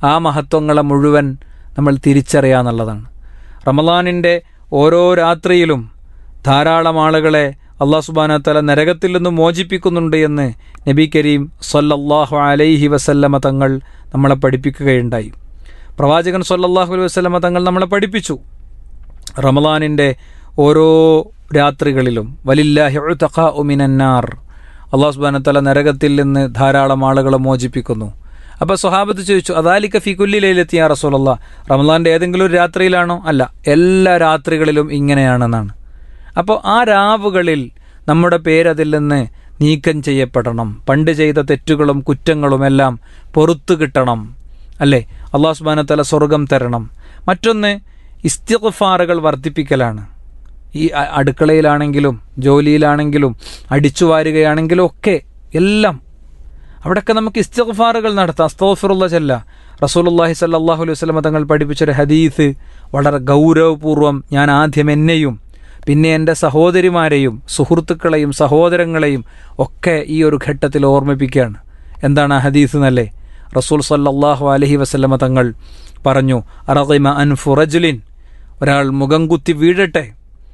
ആ മഹത്വങ്ങളെ മുഴുവൻ നമ്മൾ തിരിച്ചറിയുക എന്നുള്ളതാണ് റമലാനിൻ്റെ ഓരോ രാത്രിയിലും ധാരാളം ആളുകളെ അള്ളാഹു സുബാനത്തല നരകത്തിൽ നിന്നും മോചിപ്പിക്കുന്നുണ്ട് എന്ന് നബി കരീം സല്ലല്ലാഹു അലൈഹി വസല്ലമ തങ്ങൾ നമ്മളെ പഠിപ്പിക്കുകയുണ്ടായി പ്രവാചകൻ സല്ലല്ലാഹു അലൈഹി വസല്ലമ തങ്ങൾ നമ്മളെ പഠിപ്പിച്ചു റമലാനിൻ്റെ ഓരോ രാത്രികളിലും വലില്ലാഹി ഉതഖാ ഉമിനന്നാർ അള്ളാഹു സുബാനത്തല നരകത്തിൽ നിന്ന് ധാരാളം ആളുകളെ മോചിപ്പിക്കുന്നു അപ്പോൾ സ്വഹാബത്ത് ചോദിച്ചു അദാലിക്ക ഫിക്കുല്ലിലെത്തി ആ റസൂലല്ല റമലാൻ്റെ ഏതെങ്കിലും ഒരു രാത്രിയിലാണോ അല്ല എല്ലാ രാത്രികളിലും ഇങ്ങനെയാണെന്നാണ് അപ്പോൾ ആ രാവുകളിൽ നമ്മുടെ പേരതിൽ നിന്ന് നീക്കം ചെയ്യപ്പെടണം പണ്ട് ചെയ്ത തെറ്റുകളും കുറ്റങ്ങളും എല്ലാം പൊറത്തു കിട്ടണം അല്ലേ അള്ളാഹു സുബാനത്തല സ്വർഗം തരണം മറ്റൊന്ന് ഇസ്തിഗ്ഫാറുകൾ വർദ്ധിപ്പിക്കലാണ് ഈ അ- അടുക്കളയിലാണെങ്കിലും ജോലിയിലാണെങ്കിലും അടിച്ചു വാരുകയാണെങ്കിലും ഒക്കെ എല്ലാം അവിടെയൊക്കെ നമുക്ക് ഇസ്തിഗ്ഫാറുകൾ നടത്താം അസ്തോഫിറുള്ള ചെല്ല റസൂലുള്ളാഹി സല്ലല്ലാഹു അലൈഹി വസല്ലമ തങ്ങൾ പഠിപ്പിച്ചൊരു ഹദീസ് വളരെ ഗൗരവപൂർവ്വം ഞാൻ ആദ്യം എന്നെയും പിന്നെ എൻ്റെ സഹോദരിമാരെയും സുഹൃത്തുക്കളെയും സഹോദരങ്ങളെയും ഒക്കെ ഈ ഒരു ഘട്ടത്തിൽ ഓർമ്മിപ്പിക്കുകയാണ് എന്താണ് ആ ഹദീസ് എന്നല്ലേ റസൂൽ സല്ലല്ലാഹു അലൈഹി വസല്ലമ തങ്ങൾ പറഞ്ഞു അറഹിമ അൻഫു റജുലിൻ ഒരാൾ മുഖം കുത്തി വീഴട്ടെ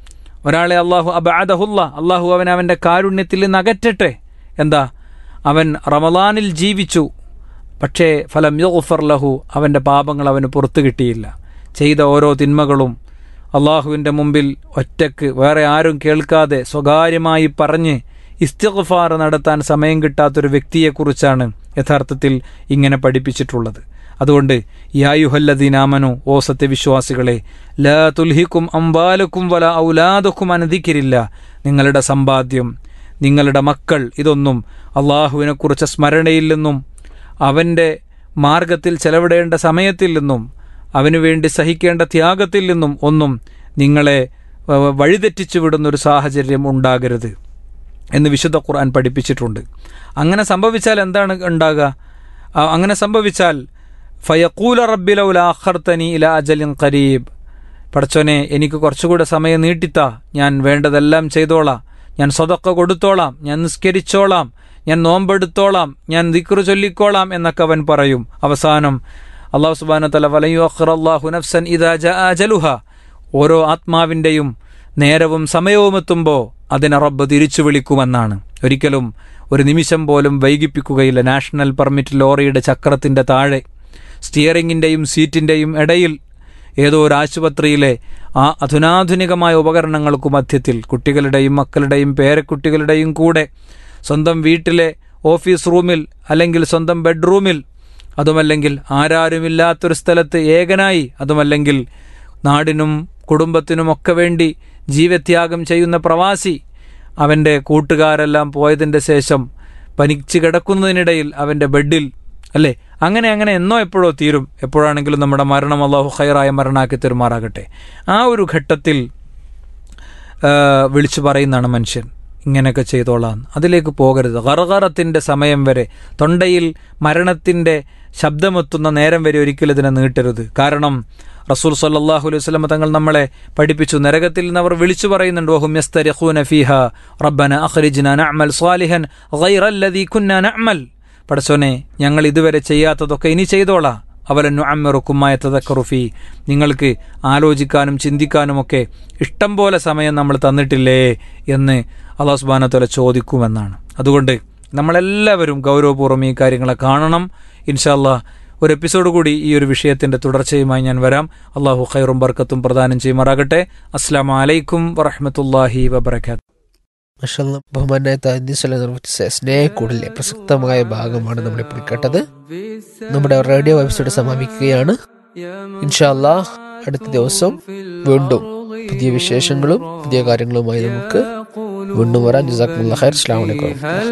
ഒരാളെ അള്ളാഹു അബാദഹുല്ല അള്ളാഹു അവൻ അവൻ്റെ കാരുണ്യത്തിൽ നിന്ന് അകറ്റട്ടെ എന്താ അവൻ റമലാനിൽ ജീവിച്ചു പക്ഷേ ഫലം യുഗ്ഫർ ലഹു അവൻ്റെ പാപങ്ങൾ അവന് പുറത്തു കിട്ടിയില്ല ചെയ്ത ഓരോ തിന്മകളും അള്ളാഹുവിൻ്റെ മുമ്പിൽ ഒറ്റക്ക് വേറെ ആരും കേൾക്കാതെ സ്വകാര്യമായി പറഞ്ഞ് ഇസ്തിഗ്ഫാർ നടത്താൻ സമയം കിട്ടാത്തൊരു വ്യക്തിയെക്കുറിച്ചാണ് യഥാർത്ഥത്തിൽ ഇങ്ങനെ പഠിപ്പിച്ചിട്ടുള്ളത് അതുകൊണ്ട് യായുഹല്ലദീനാമനു ഓ സത്യവിശ്വാസികളെ ലാ തുൽഹിക്കും അംബാലുക്കും വല ഔലാദുക്കും അനധിക്കിരില്ല നിങ്ങളുടെ സമ്പാദ്യം നിങ്ങളുടെ മക്കൾ ഇതൊന്നും അള്ളാഹുവിനെക്കുറിച്ച സ്മരണയിൽ നിന്നും അവൻ്റെ മാർഗത്തിൽ ചെലവിടേണ്ട സമയത്തിൽ നിന്നും അവനു വേണ്ടി സഹിക്കേണ്ട ത്യാഗത്തിൽ നിന്നും ഒന്നും നിങ്ങളെ വ- വഴിതെറ്റിച്ചു വിടുന്നൊരു സാഹചര്യം ഉണ്ടാകരുത് എന്ന് വിശുദ്ധ ഖുർആൻ പഠിപ്പിച്ചിട്ടുണ്ട് അങ്ങനെ സംഭവിച്ചാൽ എന്താണ് ഉണ്ടാകുക ആ, അങ്ങനെ സംഭവിച്ചാൽ ഫയക്കൂല റബ്ബിലൗല അഖർത്തനി ഇല അജലിൻ ഖരീബ് പടച്ചോനെ എനിക്ക് കുറച്ചുകൂടെ സമയം നീട്ടിത്താ ഞാൻ വേണ്ടതെല്ലാം ചെയ്തോളാം ഞാൻ സ്വതക്ക കൊടുത്തോളാം ഞാൻ നിസ്കരിച്ചോളാം ഞാൻ നോമ്പെടുത്തോളാം ഞാൻ ദിക്റ് ചൊല്ലിക്കോളാം എന്നൊക്കെ അവൻ പറയും അവസാനം അള്ളാഹു സുബാന തല വലയു അഖ്റല്ലാഹു നഫ്സൻ ഇദാ ജാ അജലുഹ ഓരോ ആത്മാവിൻ്റെയും നേരവും സമയവും എത്തുമ്പോൾ അതിനെ റബ്ബ് തിരിച്ചു വിളിക്കുമെന്നാണ് ഒരിക്കലും ഒരു നിമിഷം പോലും വൈകിപ്പിക്കുകയില്ല നാഷണൽ പെർമിറ്റ് ലോറിയുടെ ചക്രത്തിൻ്റെ താഴെ സ്റ്റിയറിങ്ങിൻ്റെയും സീറ്റിൻ്റെയും ഇടയിൽ ഏതോ ഒരു ആശുപത്രിയിലെ ആ അധുനാധുനികമായ ഉപകരണങ്ങൾക്ക് മധ്യത്തിൽ കുട്ടികളുടെയും മക്കളുടെയും പേരക്കുട്ടികളുടെയും കൂടെ സ്വന്തം വീട്ടിലെ ഓഫീസ് റൂമിൽ അല്ലെങ്കിൽ സ്വന്തം ബെഡ്റൂമിൽ അതുമല്ലെങ്കിൽ ആരാരുമില്ലാത്തൊരു സ്ഥലത്ത് ഏകനായി അതുമല്ലെങ്കിൽ നാടിനും കുടുംബത്തിനുമൊക്കെ വേണ്ടി ജീവത്യാഗം ചെയ്യുന്ന പ്രവാസി അവൻ്റെ കൂട്ടുകാരെല്ലാം പോയതിൻ്റെ ശേഷം പനിച്ചു കിടക്കുന്നതിനിടയിൽ അവൻ്റെ ബെഡിൽ അല്ലേ അങ്ങനെ അങ്ങനെ എന്നോ എപ്പോഴോ തീരും എപ്പോഴാണെങ്കിലും നമ്മുടെ മരണം അള്ളാഹു ഖൈറായ മരണാക്കി തെരുമാറാകട്ടെ ആ ഒരു ഘട്ടത്തിൽ ആ, വിളിച്ചു പറയുന്നതാണ് മനുഷ്യൻ ഇങ്ങനെയൊക്കെ ചെയ്തോളാം അതിലേക്ക് പോകരുത് ഗർഗറത്തിൻ്റെ സമയം വരെ തൊണ്ടയിൽ മരണത്തിൻ്റെ ശബ്ദമെത്തുന്ന നേരം വരെ ഒരിക്കലും ഇതിനെ നീട്ടരുത് കാരണം റസൂൽ സല്ലല്ലാഹു അലൈഹി വസല്ലം തങ്ങൾ നമ്മളെ പഠിപ്പിച്ചു നരകത്തിൽ നിന്ന് അവർ വിളിച്ചു പറയുന്നുണ്ട് വഹും യസ്തരിഖൂന ഫീഹ റബ്ബന അഖ്രിജ്ന നഅമൽ സ്വാലിഹൻ ഗൈറല്ലദീ കുന്ന നഅമൽ പടച്ചോനെ ഞങ്ങൾ ഇതുവരെ ചെയ്യാത്തതൊക്കെ ഇനി ചെയ്തോളാം അവലന്നു അമ്മറുക്കുമായ തതക്കറുഫി നിങ്ങൾക്ക് ആലോചിക്കാനും ചിന്തിക്കാനുമൊക്കെ ഇഷ്ടം പോലെ സമയം നമ്മൾ തന്നിട്ടില്ലേ എന്ന് അള്ളാഹു സുബാനത്തോല ചോദിക്കുമെന്നാണ് അതുകൊണ്ട് നമ്മളെല്ലാവരും ഗൗരവപൂർവ്വം ഈ കാര്യങ്ങളെ കാണണം ഇൻഷാല്ലാ ഒരു എപ്പിസോഡ് കൂടി ഈ ഒരു വിഷയത്തിന്റെ തുടർച്ചയുമായി ഞാൻ വരാം അള്ളാഹു ഖൈറും ബർക്കത്തും പ്രദാനം ചെയ്യുമാറാകട്ടെ അസ്സാം വലൈക്കും വറഹമത്തല്ലാഹി വബർക്കാത്തു മഷല്ല ബഹുമാനായ താന്യസ്വല നിർമ്മിച്ച സ്നേഹക്കൂടിലെ പ്രസക്തമായ ഭാഗമാണ് നമ്മളിപ്പോൾ കേട്ടത് നമ്മുടെ റേഡിയോ വെബ്സൈറ്റ് സമാപിക്കുകയാണ് ഇൻഷാല്ലാ അടുത്ത ദിവസം വീണ്ടും പുതിയ വിശേഷങ്ങളും പുതിയ കാര്യങ്ങളുമായി നമുക്ക് വീണ്ടും വരാം ജസാഖ് ഖൈർ അസ്ലാം വലൈക്കും